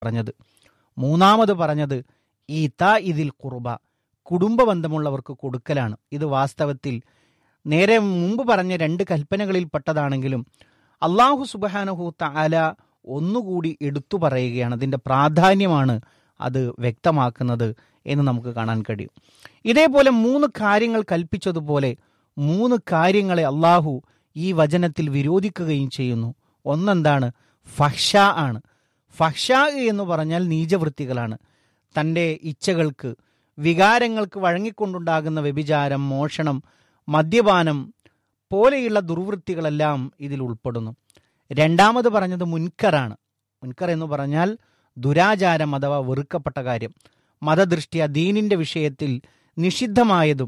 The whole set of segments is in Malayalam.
പറഞ്ഞത് മൂന്നാമത് പറഞ്ഞത് ഈ ത ഇതിൽ കുറുബ കുടുംബ ബന്ധമുള്ളവർക്ക് കൊടുക്കലാണ് ഇത് വാസ്തവത്തിൽ നേരെ മുമ്പ് പറഞ്ഞ രണ്ട് കൽപ്പനകളിൽപ്പെട്ടതാണെങ്കിലും അള്ളാഹു സുബഹാനഹു താല ഒന്നുകൂടി എടുത്തു പറയുകയാണ് അതിൻ്റെ പ്രാധാന്യമാണ് അത് വ്യക്തമാക്കുന്നത് എന്ന് നമുക്ക് കാണാൻ കഴിയും ഇതേപോലെ മൂന്ന് കാര്യങ്ങൾ കൽപ്പിച്ചതുപോലെ മൂന്ന് കാര്യങ്ങളെ അള്ളാഹു ഈ വചനത്തിൽ വിരോധിക്കുകയും ചെയ്യുന്നു ഒന്നെന്താണ് ഫഹ്ഷ ആണ് ഫഹ്ഷ എന്ന് പറഞ്ഞാൽ നീചവൃത്തികളാണ് തൻ്റെ ഇച്ഛകൾക്ക് വികാരങ്ങൾക്ക് വഴങ്ങിക്കൊണ്ടുണ്ടാകുന്ന വ്യഭിചാരം മോഷണം മദ്യപാനം പോലെയുള്ള ദുർവൃത്തികളെല്ലാം ഇതിൽ ഉൾപ്പെടുന്നു രണ്ടാമത് പറഞ്ഞത് മുൻകറാണ് മുൻകർ എന്ന് പറഞ്ഞാൽ ദുരാചാരം അഥവാ വെറുക്കപ്പെട്ട കാര്യം മതദൃഷ്ടിയ ദീനിന്റെ വിഷയത്തിൽ നിഷിദ്ധമായതും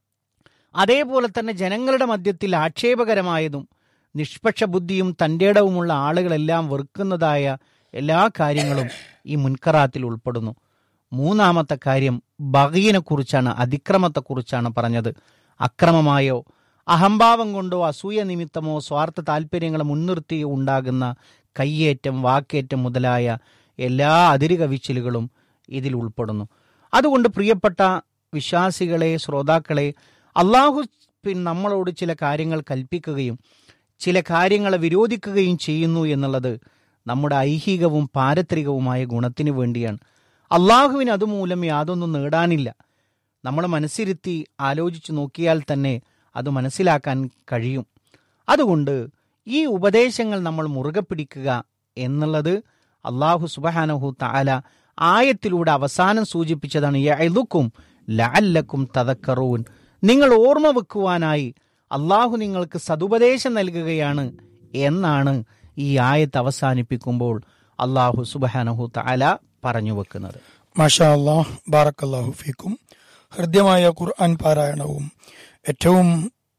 അതേപോലെ തന്നെ ജനങ്ങളുടെ മധ്യത്തിൽ ആക്ഷേപകരമായതും നിഷ്പക്ഷ ബുദ്ധിയും തൻ്റെടവുമുള്ള ആളുകളെല്ലാം വെറുക്കുന്നതായ എല്ലാ കാര്യങ്ങളും ഈ മുൻകറാത്തിൽ ഉൾപ്പെടുന്നു മൂന്നാമത്തെ കാര്യം ബഹീനെക്കുറിച്ചാണ് അതിക്രമത്തെക്കുറിച്ചാണ് പറഞ്ഞത് അക്രമമായോ അഹംഭാവം കൊണ്ടോ അസൂയ നിമിത്തമോ സ്വാർത്ഥ താല്പര്യങ്ങളെ മുൻനിർത്തിയോ ഉണ്ടാകുന്ന കയ്യേറ്റം വാക്കേറ്റം മുതലായ എല്ലാ അതിരുകവിച്ചിലുകളും ഇതിൽ ഉൾപ്പെടുന്നു അതുകൊണ്ട് പ്രിയപ്പെട്ട വിശ്വാസികളെ ശ്രോതാക്കളെ അള്ളാഹു പിൻ നമ്മളോട് ചില കാര്യങ്ങൾ കൽപ്പിക്കുകയും ചില കാര്യങ്ങളെ വിരോധിക്കുകയും ചെയ്യുന്നു എന്നുള്ളത് നമ്മുടെ ഐഹികവും പാരത്രികവുമായ ഗുണത്തിനു വേണ്ടിയാണ് അള്ളാഹുവിന് അതുമൂലം യാതൊന്നും നേടാനില്ല നമ്മൾ മനസ്സിരുത്തി ആലോചിച്ചു നോക്കിയാൽ തന്നെ അത് മനസ്സിലാക്കാൻ കഴിയും അതുകൊണ്ട് ഈ ഉപദേശങ്ങൾ നമ്മൾ മുറുകെ പിടിക്കുക എന്നുള്ളത് അള്ളാഹു സുബഹാനഹു താല ആയത്തിലൂടെ അവസാനം സൂചിപ്പിച്ചതാണ് യഅ്ലുക്കും ലഅല്ലക്കും തദക്കറൂൻ നിങ്ങൾ ഓർമ്മ വെക്കുവാനായി അള്ളാഹു നിങ്ങൾക്ക് സതുപദേശം നൽകുകയാണ് എന്നാണ് ഈ ആയത്ത് അവസാനിപ്പിക്കുമ്പോൾ അള്ളാഹു സുബഹാനഹു താല പറഞ്ഞു വെക്കുന്നത് മാഷാ അള്ളാഹ് ബാറക്കല്ലാഹു ഫീക്കും ഹൃദ്യമായ ഖുർആൻ പാരായണവും ഏറ്റവും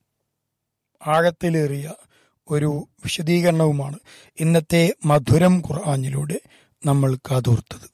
ആഴത്തിലേറിയ ഒരു വിശദീകരണവുമാണ് ഇന്നത്തെ മധുരം ഖുർആാനിലൂടെ നമ്മൾ കാതോർത്തത്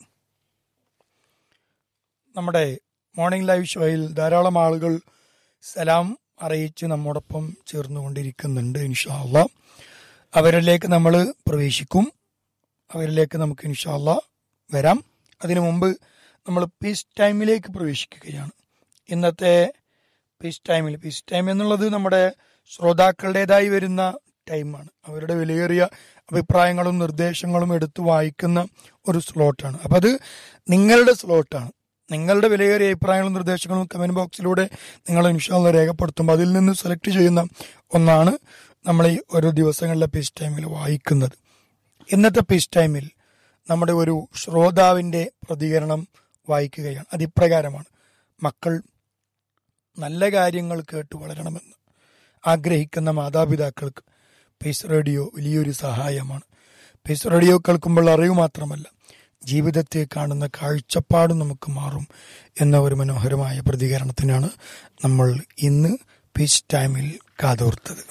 നമ്മുടെ മോർണിംഗ് ലൈവ് ഷോയിൽ ധാരാളം ആളുകൾ സലാം അറിയിച്ച് നമ്മോടൊപ്പം ചേർന്നുകൊണ്ടിരിക്കുന്നുണ്ട് ഇൻഷാല്ല അവരിലേക്ക് നമ്മൾ പ്രവേശിക്കും അവരിലേക്ക് നമുക്ക് ഇൻഷാല്ല വരാം അതിനു മുമ്പ് നമ്മൾ പീസ് ടൈമിലേക്ക് പ്രവേശിക്കുകയാണ് ഇന്നത്തെ പീസ് ടൈമിൽ പീസ് ടൈം എന്നുള്ളത് നമ്മുടെ ശ്രോതാക്കളുടേതായി വരുന്ന ടൈമാണ് അവരുടെ വിലയേറിയ അഭിപ്രായങ്ങളും നിർദ്ദേശങ്ങളും എടുത്തു വായിക്കുന്ന ഒരു സ്ലോട്ടാണ് അപ്പം അത് നിങ്ങളുടെ സ്ലോട്ടാണ് നിങ്ങളുടെ വിലയേറിയ അഭിപ്രായങ്ങളും നിർദ്ദേശങ്ങളും കമന്റ് ബോക്സിലൂടെ നിങ്ങൾ ഇൻഷാല്ല രേഖപ്പെടുത്തുമ്പോൾ അതിൽ നിന്ന് സെലക്ട് ചെയ്യുന്ന ഒന്നാണ് നമ്മൾ ഈ ഓരോ ദിവസങ്ങളിലെ പീസ് ടൈമിൽ വായിക്കുന്നത് ഇന്നത്തെ പീസ് ടൈമിൽ നമ്മുടെ ഒരു ശ്രോതാവിന്റെ പ്രതികരണം വായിക്കുകയാണ് അത് ഇപ്രകാരമാണ് മക്കൾ നല്ല കാര്യങ്ങൾ കേട്ട് വളരണമെന്ന് ആഗ്രഹിക്കുന്ന മാതാപിതാക്കൾക്ക് പീസ് റേഡിയോ വലിയൊരു സഹായമാണ് പീസ് റേഡിയോ കേൾക്കുമ്പോൾ അറിവ് മാത്രമല്ല ജീവിതത്തെ കാണുന്ന കാഴ്ചപ്പാടും നമുക്ക് മാറും എന്ന ഒരു മനോഹരമായ പ്രതികരണത്തിനാണ് നമ്മൾ ഇന്ന് പീസ് ടൈമിൽ കാതോർത്തത്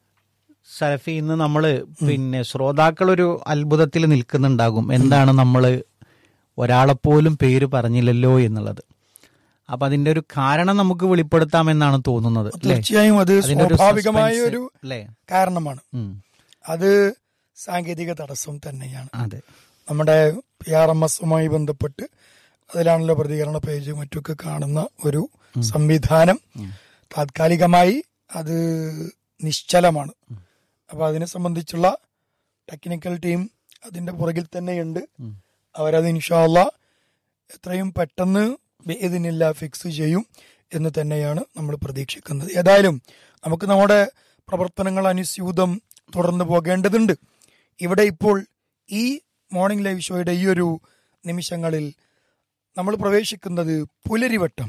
സലഫി ഇന്ന് നമ്മൾ പിന്നെ ശ്രോതാക്കൾ ഒരു അത്ഭുതത്തിൽ നിൽക്കുന്നുണ്ടാകും എന്താണ് നമ്മൾ ഒരാളെപ്പോലും പേര് പറഞ്ഞില്ലല്ലോ എന്നുള്ളത് അപ്പൊ അതിന്റെ ഒരു കാരണം നമുക്ക് വെളിപ്പെടുത്താമെന്നാണ് തോന്നുന്നത് അല്ലേ തീർച്ചയായും അത് അതിന്റെ ഒരു സ്വാഭാവികമായ suspense, ഒരു അല്ലേ കാരണമാണ് ഉം. അത് സാങ്കേതിക തടസ്സം തന്നെയാണ് അതെ നമ്മുടെ പി ആർ എം എസുമായി ബന്ധപ്പെട്ട് അതിലാണല്ലോ പ്രതികരണ പേജ് മറ്റൊക്കെ കാണുന്ന ഒരു സംവിധാനം താത്കാലികമായി അത് നിശ്ചലമാണ് അപ്പൊ അതിനെ സംബന്ധിച്ചുള്ള ടെക്നിക്കൽ ടീം അതിന്റെ പുറകിൽ തന്നെയുണ്ട് അവരത് ഇൻഷാല്ല എത്രയും പെട്ടെന്ന് ഇതിനില്ല ഫിക്സ് ചെയ്യും എന്ന് തന്നെയാണ് നമ്മൾ പ്രതീക്ഷിക്കുന്നത് ഏതായാലും നമുക്ക് നമ്മുടെ പ്രവർത്തനങ്ങൾ അനുസ്യൂതം തുടർന്ന് പോകേണ്ടതുണ്ട് ഇവിടെ ഇപ്പോൾ ഈ മോർണിംഗ് ലൈവ് ഷോയുടെ ഈ ഒരു നിമിഷങ്ങളിൽ നമ്മൾ പ്രവേശിക്കുന്നത് പുലരിവട്ടം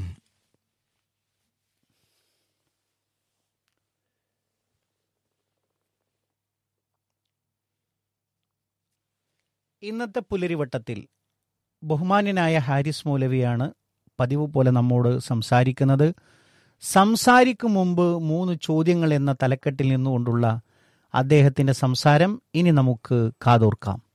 ഇന്നത്തെ പുലരിവട്ടത്തിൽ ബഹുമാന്യനായ ഹാരിസ് മൗലവിയാണ് പതിവ് പോലെ നമ്മോട് സംസാരിക്കുന്നത് സംസാരിക്കും മുമ്പ് മൂന്ന് ചോദ്യങ്ങൾ എന്ന തലക്കെട്ടിൽ നിന്നുകൊണ്ടുള്ള അദ്ദേഹത്തിന്റെ സംസാരം ഇനി നമുക്ക് കാതോർക്കാം